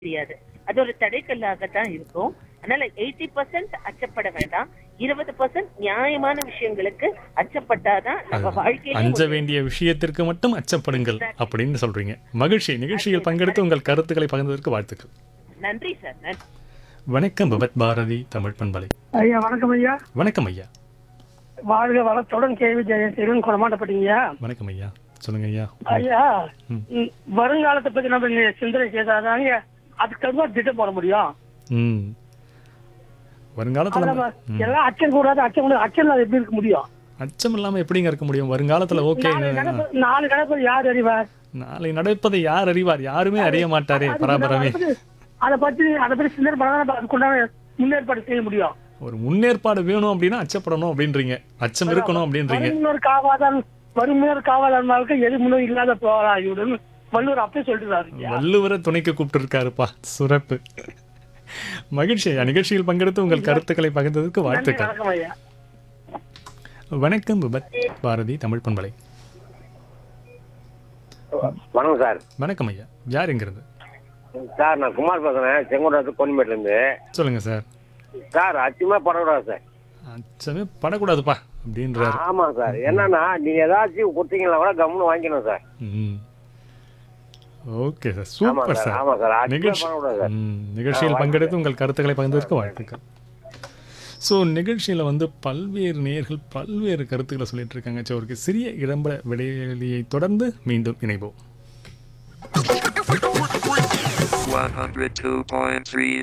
தெரியாது அது ஒரு தடைக்கல்லாகத்தான் இருக்கும் அதனால எயிட்டி பர்சன்ட் அச்சப்பட வேண்டாம் இருபது பர்சன்ட் நியாயமான விஷயங்களுக்கு அச்சப்பட்டாதான் நம்ம வாழ்க்கையில அஞ்ச வேண்டிய விஷயத்திற்கு மட்டும் அச்சப்படுங்கள் அப்படின்னு சொல்றீங்க மகிழ்ச்சி நிகழ்ச்சியில் பங்கெடுத்து உங்கள் கருத்துக்களை பகிர்ந்ததற்கு வாழ்த்துக்கள் நன்றி சார் நன்றி வணக்கம் பகவத் பாரதி தமிழ் பண்பலை ஐயா வணக்கம் ஐயா வணக்கம் ஐயா வாழ்க வளத்துடன் கேள்வி ஜெயசீலன் குணமாட்டப்பட்டீங்க வணக்கம் ஐயா சொல்லுங்க ஐயா ஐயா ம். ம், வருங்காலத்தை பத்தி நம்ம நீ சிந்தனை செய்தாதாங்க அதுக்கு தகுந்த திட்டம் போட முடியும் ம் வருங்காலத்துல அது நம்ம எல்லாம் அச்சம் கூடாது அச்சம் கூடாது அச்சம் இல்லாத எப்படி இருக்க முடியும் அச்சம் இல்லாம எப்படிங்க இருக்க முடியும் வருங்காலத்துல ஓகே நாலு நடப்பு நாலு நடப்பு யார் அறிவார் நாளை நடப்பதை யார் அறிவார் யாருமே அறிய மாட்டாரே பராபரமே அதை பத்தி அதை பத்தி சிந்தனை பண்ணா நம்ம அதுக்குண்டான முன்னேற்பாடு செய்ய முடியும் ஒரு முன்னேற்பாடு வேணும் அப்படின்னா அச்சப்படணும் அப்படின்றீங்க அச்சம் இருக்கணும் அப்படின்றீங்க வருமுன்னோர் காவாதான் வருமுன்னோர் காவாதான் வாழ்க்கை எது முன்னோர் இல்லாத போராயுடன் வள்ளுவர் அப்படியே சொல்லிட்டு வள்ளுவரை துணைக்கு கூப்பிட்டு இருக்காருப்பா சுரப்பு மகிழ்ச்சி ஐயா நிகழ்ச்சியில் பங்கெடுத்து உங்கள் கருத்துக்களை பகிர்ந்ததற்கு வாழ்த்துக்கள் வணக்கம் ஐயா வணக்கம் விபத் பாரதி தமிழ் பண்பலை வணக்கம் சார் வணக்கம் ஐயா யார் எங்கிருந்து சார் நான் குமார் பேசுறேன் செங்கோட்டத்து பொன்மேட்லேருந்து சொல்லுங்க சார் சார் அச்சுமே படக்கூடாது சார் அச்சமே படக்கூடாதுப்பா அப்படின்றாரு ஆமாம் சார் என்னன்னா நீங்க ஏதாச்சும் கொடுத்தீங்கன்னா கூட கம்முன்னு வாங்கிக்கணும் சார் ம் ஓகே சார் ஆமா சூப்பர் சார் சார் ஆமா சார் அச்சுமே நிகழ்ச்சி பண்ணக்கூடாது சார் ம், நிகழ்ச்சியில் பங்கெடுத்து உங்கள் கருத்துக்களை பகிர்ந்ததற்கு வாழ்த்துக்கள் ஸோ நிகழ்ச்சியில் வந்து பல்வேறு நேயர்கள் பல்வேறு கருத்துக்களை சொல்லிட்டு இருக்காங்க ஸோ ஒரு சிறிய இடம்பட விடைவெளியை தொடர்ந்து மீண்டும் இணைவோம் 102.3